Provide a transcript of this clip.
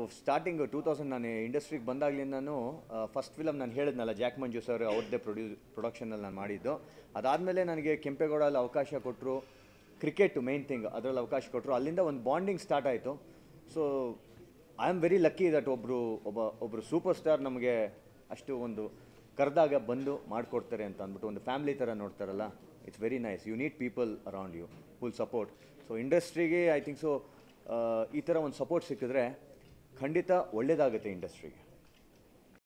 starting two thousand ನಾನು ಇಂಡಸ್ಟ್ರಿಗೆ ಬಂದಾಗಲಿಂದನೂ first film ನಾನು ಹೇಳಿದ್ನಲ್ಲ ಜಾಕ್ ಮಂಜು ಸರ್ ಅವ್ರದ್ದೇ ಪ್ರೊಡ್ಯೂ ಪ್ರೊಡಕ್ಷನಲ್ಲಿ ನಾನು ಮಾಡಿದ್ದು ಅದಾದಮೇಲೆ ನನಗೆ ಕೆಂಪೇಗೌಡಲ್ಲಿ ಅವಕಾಶ ಕೊಟ್ಟರು ಕ್ರಿಕೆಟ್ ಮೇನ್ ಥಿಂಗ್ ಅದರಲ್ಲಿ ಅವಕಾಶ ಕೊಟ್ಟರು ಅಲ್ಲಿಂದ ಒಂದು ಬಾಂಡಿಂಗ್ ಸ್ಟಾರ್ಟ್ ಆಯಿತು so I am very lucky that ಒಬ್ಬರು ಒಬ್ಬ ಒಬ್ಬರು ಸೂಪರ್ ಸ್ಟಾರ್ ನಮಗೆ ಅಷ್ಟು ಒಂದು ಕರೆದಾಗ ಬಂದು ಮಾಡಿಕೊಡ್ತಾರೆ ಅಂತ ಅಂದ್ಬಿಟ್ಟು ಒಂದು ಫ್ಯಾಮಿಲಿ ಥರ ನೋಡ್ತಾರಲ್ಲ it's very nice you need people around you full support so ಇಂಡಸ್ಟ್ರಿಗೆ ಐ ಥಿಂಕ್ ಸೊ ಈ ಥರ ಒಂದು ಸಪೋರ್ಟ್ ಸಿಕ್ಕಿದ್ರೆ ಖಂಡಿತ ಒಳ್ಳೆಯದಾಗುತ್ತೆ ಇಂಡಸ್ಟ್ರಿಗೆ